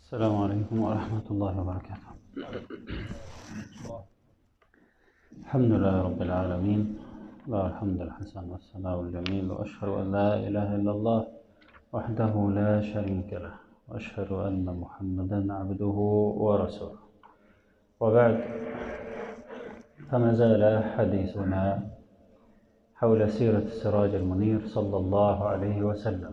السلام عليكم ورحمة الله وبركاته الحمد لله رب العالمين له الحمد الحسن والثناء الجميل وأشهد أن لا إله إلا الله وحده لا شريك له وأشهد أن محمدا عبده ورسوله وبعد فما زال حديثنا حول سيرة السراج المنير صلى الله عليه وسلم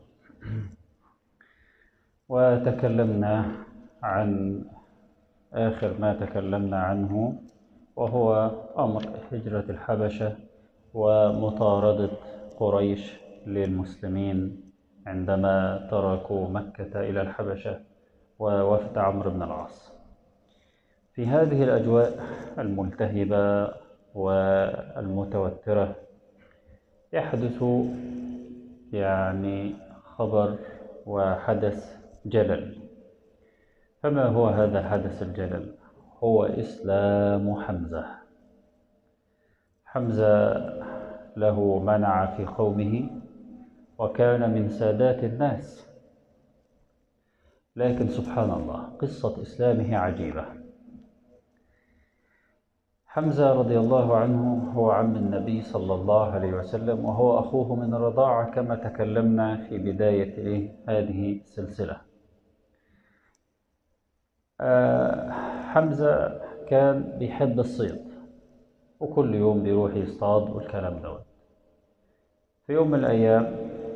وتكلمنا عن آخر ما تكلمنا عنه وهو أمر هجرة الحبشة ومطاردة قريش للمسلمين عندما تركوا مكة إلى الحبشة ووفد عمرو بن العاص في هذه الأجواء الملتهبة والمتوترة يحدث يعني خبر وحدث جلل فما هو هذا حدث الجلل هو إسلام حمزة حمزة له منع في قومه وكان من سادات الناس لكن سبحان الله قصة إسلامه عجيبة حمزة رضي الله عنه هو عم النبي صلى الله عليه وسلم وهو أخوه من الرضاعة كما تكلمنا في بداية هذه السلسلة حمزة كان بيحب الصيد وكل يوم بيروح يصطاد والكلام دوت في يوم من الأيام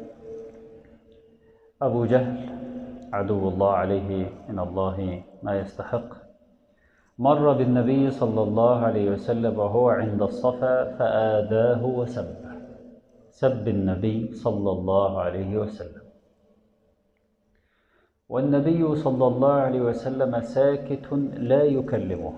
أبو جهل عدو الله عليه من الله ما يستحق مر بالنبي صلى الله عليه وسلم وهو عند الصفا فآذاه وسبه سب النبي صلى الله عليه وسلم والنبي صلى الله عليه وسلم ساكت لا يكلمه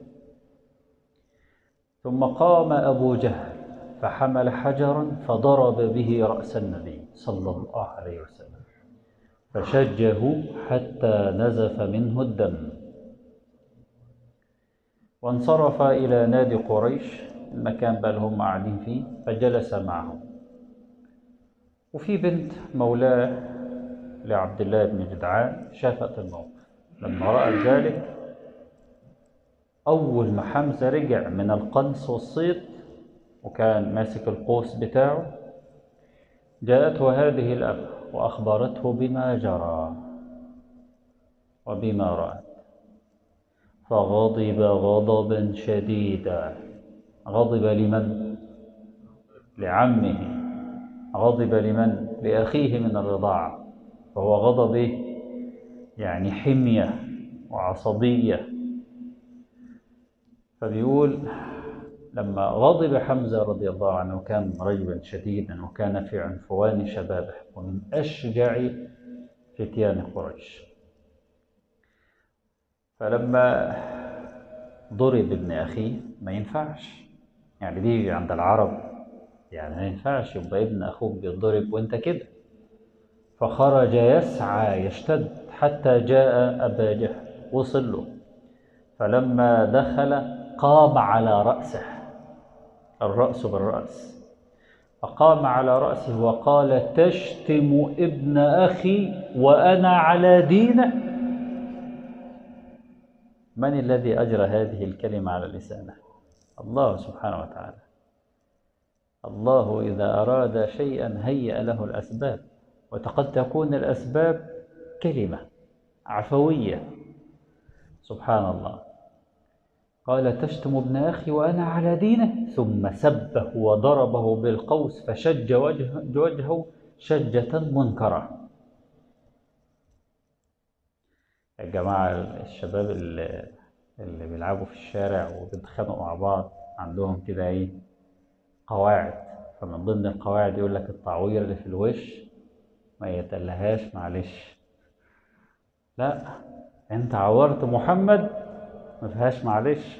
ثم قام أبو جهل فحمل حجرا فضرب به رأس النبي صلى الله عليه وسلم فشجه حتى نزف منه الدم وانصرف إلى نادي قريش المكان بل هم قاعدين فيه فجلس معهم وفي بنت مولاه لعبد الله بن جدعان شافت الموقف لما رأى ذلك أول ما حمزة رجع من القنص والصيد وكان ماسك القوس بتاعه جاءته هذه الأب وأخبرته بما جرى وبما رأت فغضب غضبا شديدا غضب لمن لعمه غضب لمن لأخيه من الرضاعة فهو غضب يعني حمية وعصبية فبيقول لما غضب حمزة رضي الله عنه كان رجلا شديدا وكان في عنفوان شبابه ومن أشجع فتيان قريش فلما ضرب ابن أخيه ما ينفعش يعني دي عند العرب يعني ما ينفعش يبقى ابن أخوك بيتضرب وانت كده فخرج يسعى يشتد حتى جاء أبا جهل وصل له فلما دخل قام على رأسه الرأس بالرأس فقام على رأسه وقال تشتم ابن أخي وأنا على دينه من الذي أجرى هذه الكلمة على لسانه الله سبحانه وتعالى الله إذا أراد شيئا هيأ له الأسباب وقد تكون الأسباب كلمة عفوية سبحان الله قال تشتم ابن أخي وأنا على دينه ثم سبه وضربه بالقوس فشج وجه وجهه شجة منكرة يا جماعة الشباب اللي, اللي بيلعبوا في الشارع وبيتخانقوا مع بعض عندهم كده ايه قواعد فمن ضمن القواعد يقول لك التعوير اللي في الوش ما يتلهاش معلش لا انت عورت محمد ما فيهاش معلش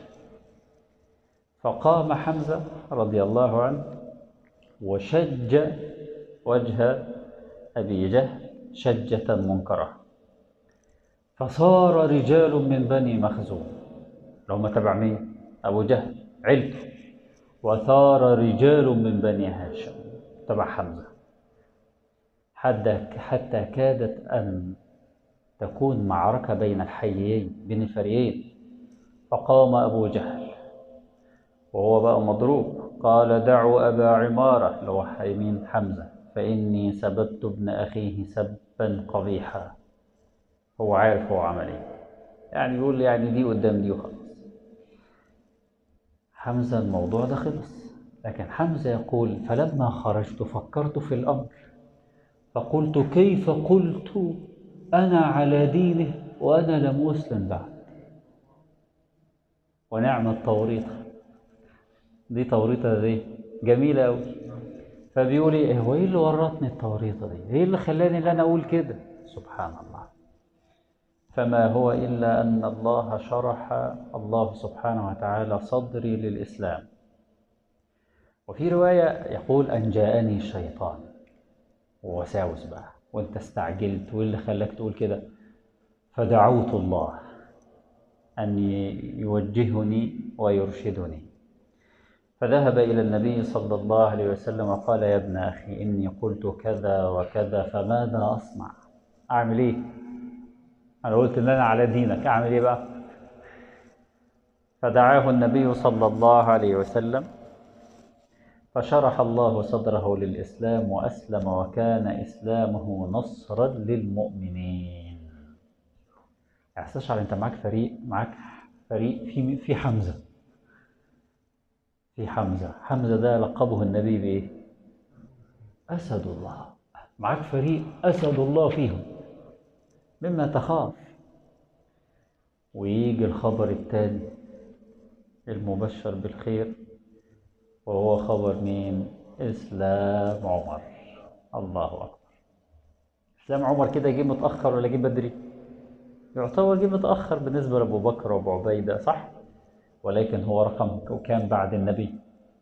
فقام حمزة رضي الله عنه وشج وجه أبي جهل شجة منكرة فصار رجال من بني مخزوم لو ما تبع مين أبو جهل عيلته وثار رجال من بني هاشم تبع حمزة حتى حتى كادت أن تكون معركة بين الحيين بين الفريقين فقام أبو جهل وهو بقى مضروب قال دعوا أبا عمارة اللي هو يمين حمزة فإني سببت ابن أخيه سبا قبيحا هو عارف هو عمل ايه يعني يقول يعني دي قدام دي وخلاص حمزة الموضوع ده خلص لكن حمزة يقول فلما خرجت فكرت في الأمر فقلت كيف قلت أنا على دينه وأنا لم أسلم بعد ونعم التوريطة دي توريطة دي جميلة أوي فبيقول إيه هو إيه اللي ورطني التوريطة دي؟ إيه اللي خلاني إن أنا أقول كده؟ سبحان الله فما هو إلا أن الله شرح الله سبحانه وتعالى صدري للإسلام وفي رواية يقول أن جاءني الشيطان ووساوس بقى وانت استعجلت واللي خلاك تقول كده فدعوت الله أن يوجهني ويرشدني فذهب إلى النبي صلى الله عليه وسلم وقال يا ابن أخي إني قلت كذا وكذا فماذا أصنع أعمل إيه أنا قلت إن أنا على دينك أعمل إيه بقى فدعاه النبي صلى الله عليه وسلم فشرح الله صدره للإسلام وأسلم وكان إسلامه نصرا للمؤمنين يعني استشعر أنت معاك فريق معاك فريق في في حمزة في حمزة حمزة ده لقبه النبي بإيه؟ أسد الله معاك فريق أسد الله فيهم مما تخاف ويجي الخبر التاني المبشر بالخير وهو خبر مين إسلام عمر الله أكبر إسلام عمر كده جه متأخر ولا جه بدري يعتبر جه متأخر بالنسبة لأبو بكر وأبو عبيدة صح ولكن هو رقم كان بعد النبي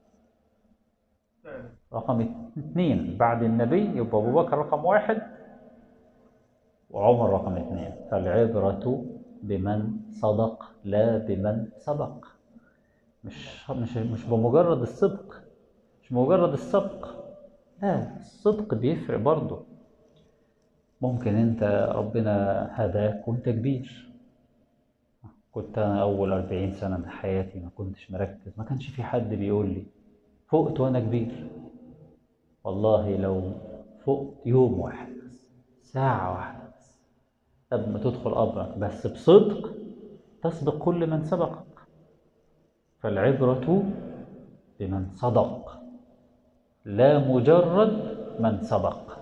رقم اثنين بعد النبي يبقى أبو بكر رقم واحد وعمر رقم اثنين فالعبرة بمن صدق لا بمن سبق مش مش مش بمجرد الصدق مش مجرد السبق لا الصدق بيفرق برضه ممكن انت ربنا هداك وانت كبير كنت انا اول أربعين سنة من حياتي ما كنتش مركز ما كانش في حد بيقول لي فقت وانا كبير والله لو فقت يوم واحد بس ساعة واحدة بس قبل ما تدخل قبرك بس بصدق تسبق كل من سبقك فالعبرة بمن صدق لا مجرد من سبق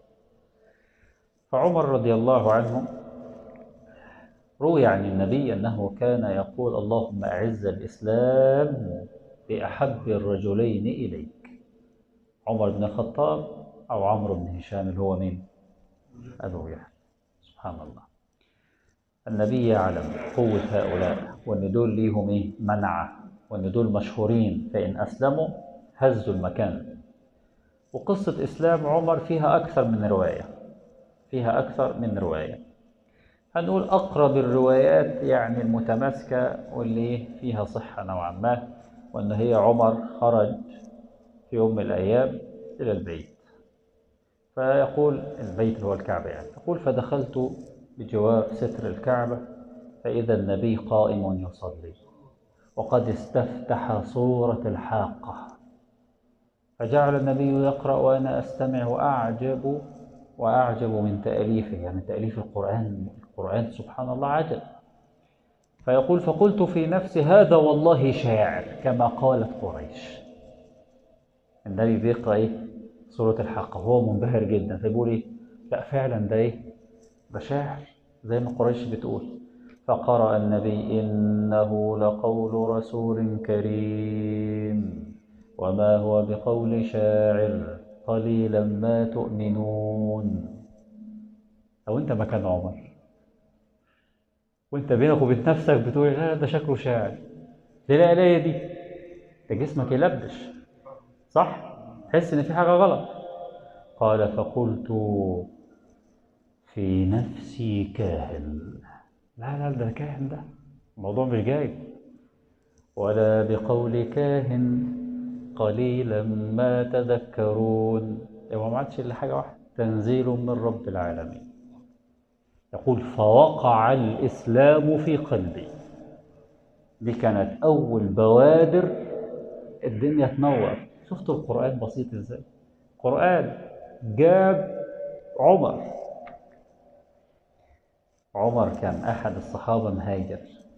فعمر رضي الله عنه روي عن النبي أنه كان يقول اللهم أعز الإسلام بأحب الرجلين إليك عمر بن الخطاب أو عمرو بن هشام اللي هو مين؟ أبو جهل سبحان الله النبي يعلم قوة هؤلاء وأن دول ليهم إيه؟ منعة وأن دول مشهورين فإن أسلموا هزوا المكان وقصة إسلام عمر فيها أكثر من رواية فيها أكثر من رواية هنقول أقرب الروايات يعني المتماسكة واللي فيها صحة نوعا ما وأن هي عمر خرج في يوم من الأيام إلى البيت فيقول البيت هو الكعبة يعني يقول فدخلت بجوار ستر الكعبة فإذا النبي قائم يصلي وقد استفتح صورة الحاقة فجعل النبي يقرأ وأنا أستمع وأعجب وأعجب من تأليفه يعني تأليف القرآن القرآن سبحان الله عجب فيقول فقلت في نفسي هذا والله شاعر كما قالت قريش النبي بيقرأ إيه سورة الحاقة وهو منبهر جدا فيقول إيه لا فعلا ده إيه ده شاعر زي ما قريش بتقول فقرأ النبي إنه لقول رسول كريم وما هو بقول شاعر قليلا ما تؤمنون لو انت مكان عمر وانت بينك وبين نفسك بتقول لا ده شكله شاعر دي لا الايه دي ده جسمك يلبش صح تحس ان في حاجه غلط قال فقلت في نفسي كاهن لا لا ده كاهن ده الموضوع مش جاي ولا بقول كاهن قليلا ما تذكرون هو ما عادش الا حاجه واحده تنزيل من رب العالمين يقول فوقع الإسلام في قلبي دي كانت أول بوادر الدنيا تنور شفتوا القرآن بسيط إزاي القرآن جاب عمر عمر كان أحد الصحابة مهاجر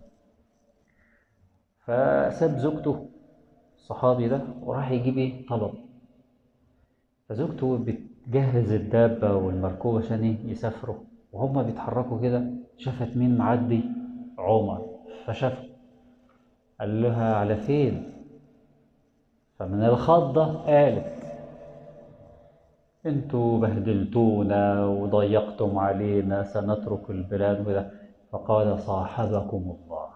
فساب زوجته الصحابي ده وراح يجيب ايه طلب فزوجته بتجهز الدابة والمركوبة عشان ايه يسافروا وهما بيتحركوا كده شافت مين معدي عمر فشافه قال لها على فين فمن الخضة قالت انتوا بهدلتونا وضيقتم علينا سنترك البلاد وكده فقال صاحبكم الله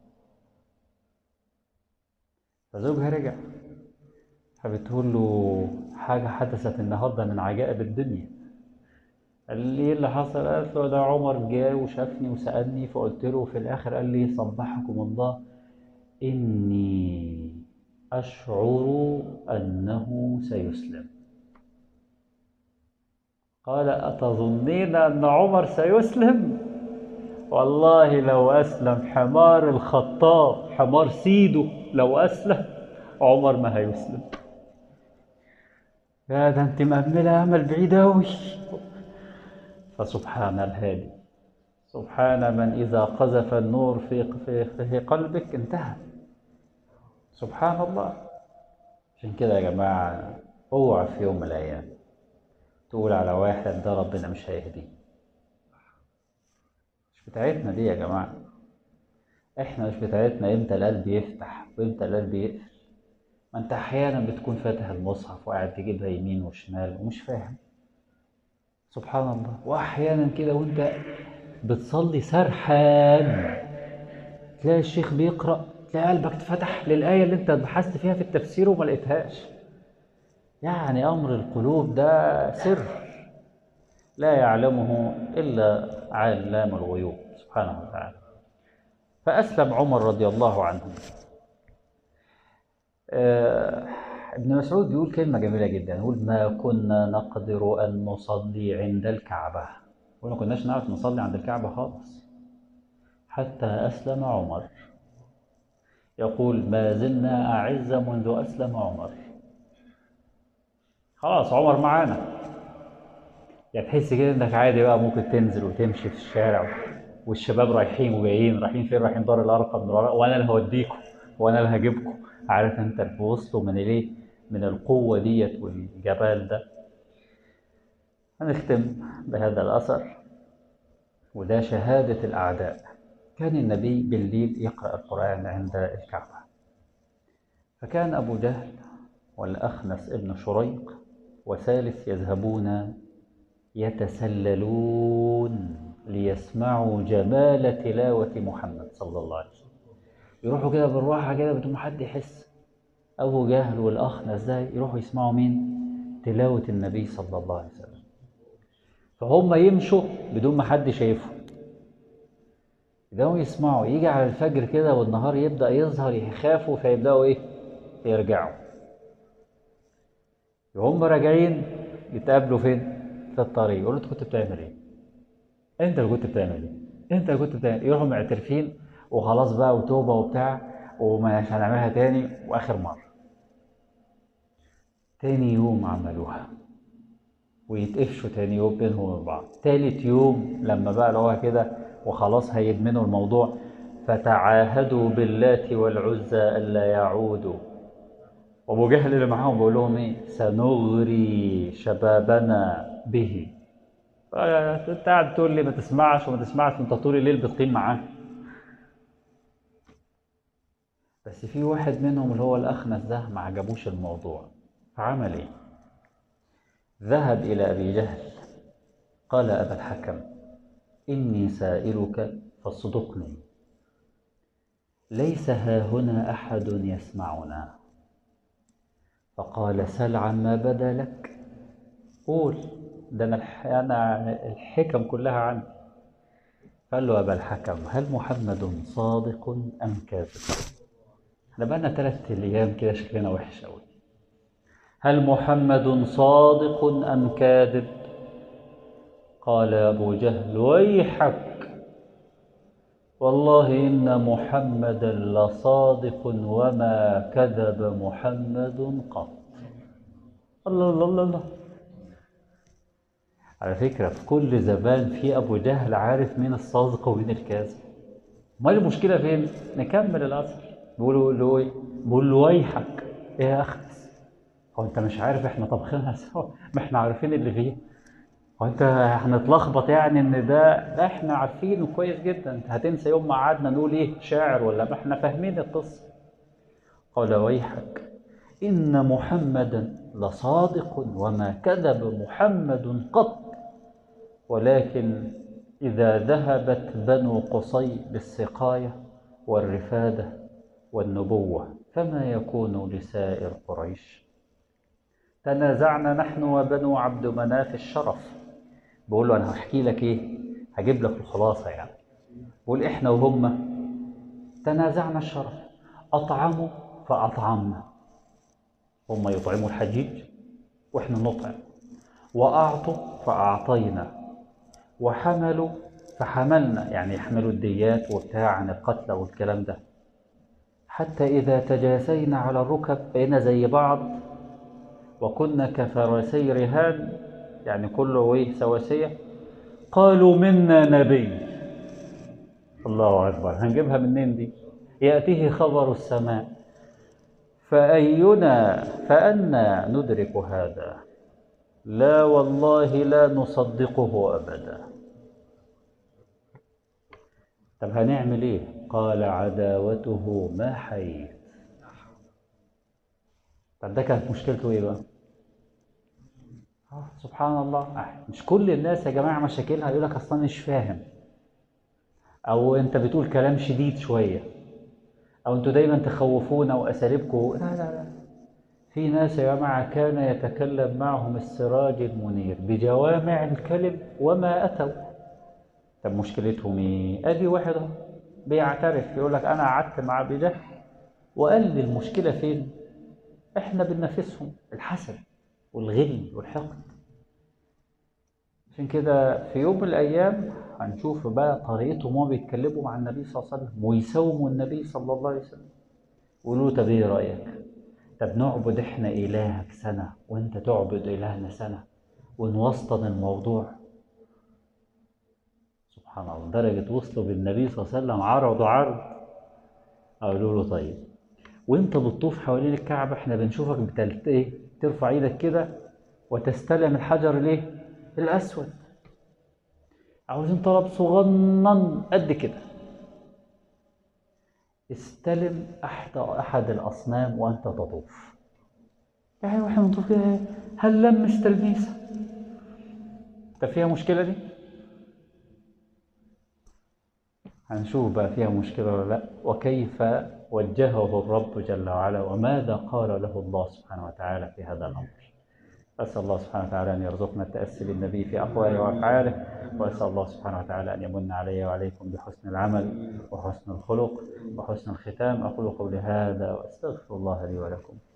فزوجها رجع فبتقول له حاجة حدثت النهاردة من عجائب الدنيا قال لي ايه اللي حصل قالت له ده عمر جه وشافني وسألني فقلت له في الآخر قال لي صبحكم الله إني أشعر أنه سيسلم قال أتظنين أن عمر سيسلم والله لو أسلم حمار الخطاب حمار سيده لو أسلم عمر ما هيسلم يا ده انت مأملة أمل بعيد أوي فسبحان الهادي سبحان من إذا قذف النور في في في قلبك انتهى سبحان الله عشان كده يا جماعة اوعى في يوم من الأيام تقول على واحد ده ربنا مش هيهديه مش بتاعتنا دي يا جماعة احنا مش بتاعتنا امتى القلب يفتح وامتى القلب يقفل ما انت احيانا بتكون فاتح المصحف وقاعد تجيبها يمين وشمال ومش فاهم سبحان الله واحيانا كده وانت بتصلي سرحان تلاقي الشيخ بيقرا تلاقي قلبك اتفتح للايه اللي انت بحثت فيها في التفسير وما لقيتهاش يعني امر القلوب ده سر لا يعلمه الا علام الغيوب سبحانه وتعالى فاسلم عمر رضي الله عنه آه ابن مسعود بيقول كلمة جميلة جدا يقول ما كنا نقدر أن نصلي عند الكعبة وما كناش نعرف نصلي عند الكعبة خالص حتى أسلم عمر يقول ما زلنا أعز منذ أسلم عمر خلاص عمر معانا يعني تحس كده انك عادي بقى ممكن تنزل وتمشي في الشارع والشباب رايحين وجايين رايحين فين رايحين دار الارقم وانا اللي هوديكم وانا اللي هجيبكم عارف انت في وسطه من الايه من القوة ديت والجبال ده هنختم بهذا الأثر وده شهادة الأعداء كان النبي بالليل يقرأ القرآن عند الكعبة فكان أبو جهل والأخنس ابن شريق وثالث يذهبون يتسللون ليسمعوا جمال تلاوة محمد صلى الله عليه وسلم يروحوا كده بالراحة كده بدون ما حد يحس أبو جهل والأخنس ده يروحوا يسمعوا مين؟ تلاوة النبي صلى الله عليه وسلم فهم يمشوا بدون ما حد شايفهم يبدأوا يسمعوا يجي على الفجر كده والنهار يبدأ يظهر يخافوا فيبدأوا إيه؟ يرجعوا وهم راجعين يتقابلوا فين؟ في الطريق يقولوا أنت كنت بتعمل إيه؟ أنت اللي كنت بتعمل إيه؟ أنت اللي كنت بتعمل إيه؟ يروحوا معترفين وخلاص بقى وتوبة وبتاع ومش هنعملها تاني وآخر مرة تاني يوم عملوها ويتقفشوا تاني يوم بينهم وبين بعض تالت يوم لما بقى اللي هو كده وخلاص هيدمنوا الموضوع فتعاهدوا باللات والعزى ألا يعودوا وابو جهل اللي معاهم بيقول لهم ايه سنغري شبابنا به انت قاعد تقول لي ما تسمعش وما تسمعش وانت طول الليل بتقيم معاه بس في واحد منهم اللي هو الأخنس ده ما عجبوش الموضوع فعمل إيه؟ ذهب إلى أبي جهل قال أبا الحكم إني سائلك فاصدقني ليس ها هنا أحد يسمعنا فقال سل عما بدا لك قول ده أنا الح- أنا الحكم كلها عندي قال له أبا الحكم هل محمد صادق أم كاذب؟ احنا بقالنا تلات أيام كده شكلنا وحش أوي هل محمد صادق أم كاذب؟ قال أبو جهل ويحك والله إن محمدا لصادق وما كذب محمد قط الله الله الله الله على فكرة في كل زمان في أبو جهل عارف مين الصادق ومين الكاذب ما المشكلة فين؟ نكمل الأثر بيقولوا له إيه؟ بيقول له ويحك إيه يا أخس هو أنت مش عارف إحنا طبخينها سوا ما إحنا عارفين اللي فيه هو أنت هنتلخبط يعني إن ده لا إحنا عارفينه كويس جدا أنت هتنسى يوم ما قعدنا نقول إيه شاعر ولا ما إحنا فاهمين القصة قال ويحك إن محمدا لصادق وما كذب محمد قط ولكن إذا ذهبت بنو قصي بالسقاية والرفادة والنبوة فما يكون لسائر قريش تنازعنا نحن وبنو عبد مناف الشرف بقول له أنا هحكي لك إيه هجيب لك الخلاصة يعني بقول إحنا وهم تنازعنا الشرف أطعموا فأطعمنا هم يطعموا الحجيج وإحنا نطعم وأعطوا فأعطينا وحملوا فحملنا يعني يحملوا الديات وبتاع عن القتلى والكلام ده حتى إذا تجاسينا على الركب بقينا زي بعض وكنا كفرسي رهان يعني كله ايه سواسية قالوا منا نبي الله أكبر هنجيبها منين دي يأتيه خبر السماء فأينا فأنا ندرك هذا لا والله لا نصدقه أبدا طب هنعمل ايه قال عداوته ما حييت طب ده كانت مشكلته ايه بقى آه سبحان الله مش كل الناس يا جماعه مشاكلها يقول لك اصلا مش فاهم او انت بتقول كلام شديد شويه او انتوا دايما تخوفونا واساليبكم لا لا لا في ناس يا جماعه كان يتكلم معهم السراج المنير بجوامع الكلم وما اتوا طب مشكلتهم ايه؟ ادي واحد اهو بيعترف يقول لك انا قعدت مع ابي جهل وقال لي المشكله فين؟ احنا بننافسهم الحسد والغل والحقد عشان كده في يوم من الايام هنشوف بقى طريقتهم وهم بيتكلموا مع النبي صلى الله عليه وسلم ويساوموا النبي صلى الله عليه وسلم يقولوا له طب ايه رايك؟ طب نعبد احنا الهك سنه وانت تعبد الهنا سنه ونوسطن الموضوع سبحان الله درجة وصلوا بالنبي صلى الله عليه وسلم عرضوا عرض قالوا له طيب وانت بتطوف حوالين الكعبة احنا بنشوفك بتلت ايه ترفع ايدك كده وتستلم الحجر الايه الاسود عاوزين طلب صغنن قد كده استلم احد احد الاصنام وانت تطوف يعني واحنا بنطوف كده هل لمس تلميسه طب فيها مشكله دي هنشوف بقى فيها مشكلة ولا لا وكيف وجهه الرب جل وعلا وماذا قال له الله سبحانه وتعالى في هذا الأمر أسأل الله سبحانه وتعالى أن يرزقنا التأسي بالنبي في أقواله وأفعاله وأسأل الله سبحانه وتعالى أن يمن علي وعليكم بحسن العمل وحسن الخلق وحسن الختام أقول قولي هذا وأستغفر الله لي ولكم